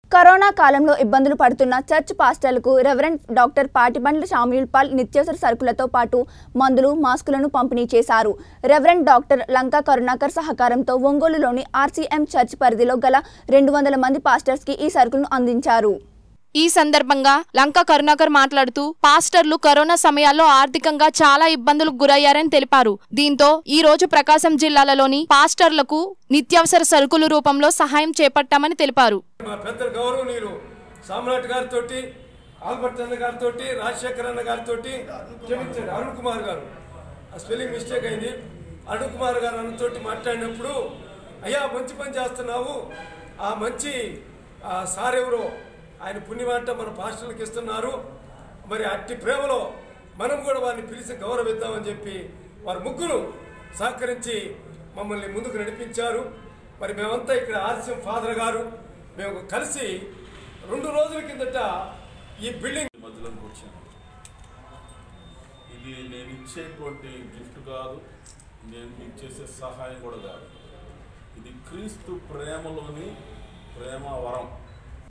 corona కాలంలో ఇబ్బందులు పడుతున్న చర్చ్ పాస్టర్లకు reverend doctor Patibandla Samuel Paul నిత్యావసర సరుకులతో పాటు మందులు మాస్కులను పంపిణీ చేశారు రెవరెండ్ డాక్టర్ లంకా కరుణాకర్ సహకారంతో ఒంగోలులోని ఆర్సీఎం చర్చ్ పరిధిలో గల రెండు వందల మంది పాస్టర్స్కి ఈ సరుకులను అందించారు ఈ సందర్భంగా లంక కరుణాకర్ మాట్లాడుతూ పాస్టర్లు కరోనా సమయాల్లో ఆర్థికంగా చాలా ఇబ్బందులకు గురయ్యారని తెలిపారు దీంతో ఈ రోజు ప్రకాశం జిల్లాలలోని పాస్టర్లకు నిత్యావసర సరుకుల రూపంలో సహాయం చేపట్టామని తెలిపారు మా పెద్దలు గౌరవనీయులు సామ్రాట్ గారితో ఆల్బర్ట్ అన్న గారితో రాజశేఖర్ అన్న గారితో క్షమించండి అరుణ్ కుమార్ గారు ఆ స్పెల్లింగ్ మిస్టేక్ అయింది అరుణ్ కుమార్ గారు అన్నతోటి మాట్లాడినప్పుడు అయ్యా మంచి పని చేస్తున్నావు ఆ మంచి ఆ సార్ ఎవరో ఆయన పుణ్యమాట మన పాస్టర్లకు ఇస్తున్నారు మరి అట్టి ప్రేమలో మనం కూడా వారిని పిలిచి గౌరవిద్దామని చెప్పి వారి ముగ్గురు సహకరించి మమ్మల్ని ముందుకు నడిపించారు మరి మేమంతా ఇక్కడ ఆర్సిఎం ఫాదర్ గారు మేము కలిసి రెండు రోజుల కిందట ఈ బిల్డింగ్ మధ్యలోకి వచ్చాను ఇది నేను ఇచ్చేటువంటి గిఫ్ట్ కాదు నేను మీకు చేసే సహాయం కూడా కాదు ఇది క్రీస్తు ప్రేమలోని ప్రేమ వరం